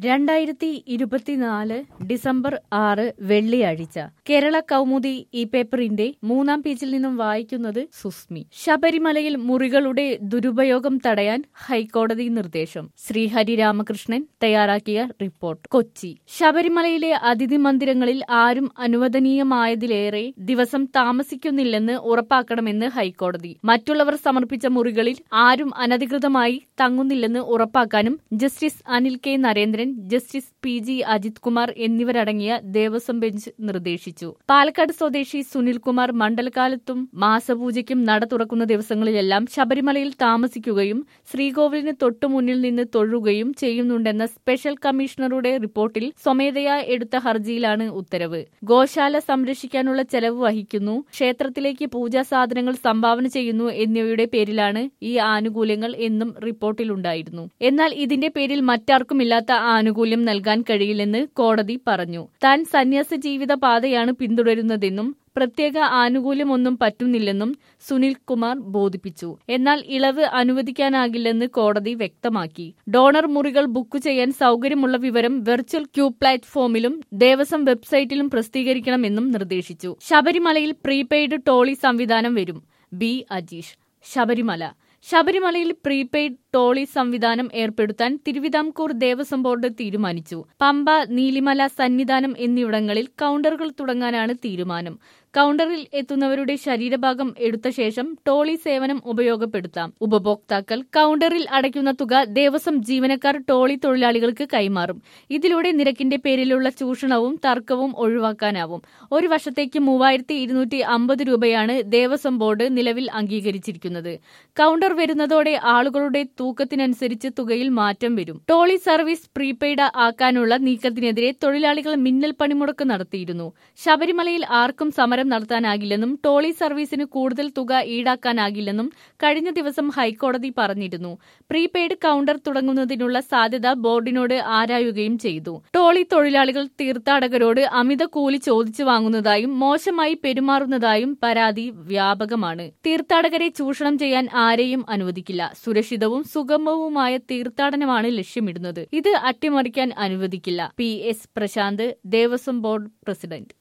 രണ്ടായിരത്തി ഇരുപത്തിനാല് ഡിസംബർ ആറ് വെള്ളിയാഴ്ച കേരള കൗമുദി ഈ പേപ്പറിന്റെ മൂന്നാം പേജിൽ നിന്നും വായിക്കുന്നത് സുസ്മി ശബരിമലയിൽ മുറികളുടെ ദുരുപയോഗം തടയാൻ ഹൈക്കോടതി നിർദ്ദേശം ശ്രീഹരി രാമകൃഷ്ണൻ തയ്യാറാക്കിയ റിപ്പോർട്ട് കൊച്ചി ശബരിമലയിലെ അതിഥി മന്ദിരങ്ങളിൽ ആരും അനുവദനീയമായതിലേറെ ദിവസം താമസിക്കുന്നില്ലെന്ന് ഉറപ്പാക്കണമെന്ന് ഹൈക്കോടതി മറ്റുള്ളവർ സമർപ്പിച്ച മുറികളിൽ ആരും അനധികൃതമായി തങ്ങുന്നില്ലെന്ന് ഉറപ്പാക്കാനും justice Anil K Narendran justice P G Ajith Kumar എന്നിവരടങ്ങിയ ദേവസ്വം ബെഞ്ച് നിർദ്ദേശിച്ചു പാലക്കാട് സ്വദേശി സുനിൽകുമാർ മണ്ഡലകാലത്തും മാസപൂജയ്ക്കും നട തുറക്കുന്ന ദിവസങ്ങളിലെല്ലാം ശബരിമലയിൽ താമസിക്കുകയും ശ്രീകോവിലിന് തൊട്ടുമുന്നിൽ നിന്ന് തൊഴുകയും ചെയ്യുന്നുണ്ടെന്ന സ്പെഷ്യൽ കമ്മീഷണറുടെ റിപ്പോർട്ടിൽ സ്വമേധയാ എടുത്ത ഹർജിയിലാണ് ഉത്തരവ് ഗോശാല സംരക്ഷിക്കാനുള്ള ചെലവ് വഹിക്കുന്നു ക്ഷേത്രത്തിലേക്ക് പൂജാ സാധനങ്ങൾ സംഭാവന ചെയ്യുന്നു എന്നിവയുടെ പേരിലാണ് ഈ ആനുകൂല്യങ്ങൾ എന്നും റിപ്പോർട്ടിലുണ്ടായിരുന്നു എന്നാൽ ഇതിന്റെ പേരിൽ മറ്റാർക്കുമില്ലാത്ത ആനുകൂല്യം നൽകാൻ കഴിയില്ലെന്ന് കോടതി പറഞ്ഞു താൻ സന്യാസ ജീവിത പാതയാണ് പിന്തുടരുന്നതെന്നും പ്രത്യേക ആനുകൂല്യമൊന്നും പറ്റുന്നില്ലെന്നും സുനിൽ കുമാർ ബോധിപ്പിച്ചു എന്നാൽ ഇളവ് അനുവദിക്കാനാകില്ലെന്ന് കോടതി വ്യക്തമാക്കി ഡോണർ മുറികൾ ബുക്ക് ചെയ്യാൻ സൗകര്യമുള്ള വിവരം വെർച്വൽ ക്യൂ പ്ലാറ്റ്ഫോമിലും ദേവസ്വം വെബ്സൈറ്റിലും പ്രസിദ്ധീകരിക്കണമെന്നും നിർദ്ദേശിച്ചു ശബരിമലയിൽ പ്രീപെയ്ഡ് ടോളി സംവിധാനം വരും ബി അജീഷ് ശബരിമല ശബരിമലയിൽ പ്രീപെയ്ഡ് ടോളി സംവിധാനം ഏർപ്പെടുത്താൻ തിരുവിതാംകൂർ ദേവസ്വം ബോർഡ് തീരുമാനിച്ചു പമ്പ നീലിമല സന്നിധാനം എന്നിവിടങ്ങളിൽ കൌണ്ടറുകൾ തുടങ്ങാനാണ് തീരുമാനം കൌണ്ടറിൽ എത്തുന്നവരുടെ ശരീരഭാഗം എടുത്ത ശേഷം ടോളി സേവനം ഉപയോഗപ്പെടുത്താം ഉപഭോക്താക്കൾ കൌണ്ടറിൽ അടയ്ക്കുന്ന തുക ദേവസ്വം ജീവനക്കാർ ടോളി തൊഴിലാളികൾക്ക് കൈമാറും ഇതിലൂടെ നിരക്കിന്റെ പേരിലുള്ള ചൂഷണവും തർക്കവും ഒഴിവാക്കാനാവും ഒരു വർഷത്തേക്ക് മൂവായിരത്തി ഇരുന്നൂറ്റി അമ്പത് രൂപയാണ് ദേവസ്വം ബോർഡ് നിലവിൽ അംഗീകരിച്ചിരിക്കുന്നത് കൌണ്ടർ വരുന്നതോടെ ആളുകളുടെ തൂക്കത്തിനനുസരിച്ച് തുകയിൽ മാറ്റം വരും ടോളി സർവീസ് പ്രീപെയ്ഡ് ആക്കാനുള്ള നീക്കത്തിനെതിരെ തൊഴിലാളികൾ മിന്നൽ പണിമുടക്ക് നടത്തിയിരുന്നു ശബരിമലയിൽ ആർക്കും സമരം നടത്താനാകില്ലെന്നും ടോളി സർവീസിന് കൂടുതൽ തുക ഈടാക്കാനാകില്ലെന്നും കഴിഞ്ഞ ദിവസം ഹൈക്കോടതി പറഞ്ഞിരുന്നു പ്രീപെയ്ഡ് കൌണ്ടർ തുടങ്ങുന്നതിനുള്ള സാധ്യത ബോർഡിനോട് ആരായുകയും ചെയ്തു ടോളി തൊഴിലാളികൾ തീർത്ഥാടകരോട് അമിത കൂലി ചോദിച്ചു വാങ്ങുന്നതായും മോശമായി പെരുമാറുന്നതായും പരാതി വ്യാപകമാണ് തീർത്ഥാടകരെ ചൂഷണം ചെയ്യാൻ ആരെയും അനുവദിക്കില്ല സുരക്ഷിതവും സുഗമവുമായ തീർത്ഥാടനമാണ് ലക്ഷ്യമിടുന്നത് ഇത് അട്ടിമറിക്കാൻ അനുവദിക്കില്ല P S Prasanth Devaswom board president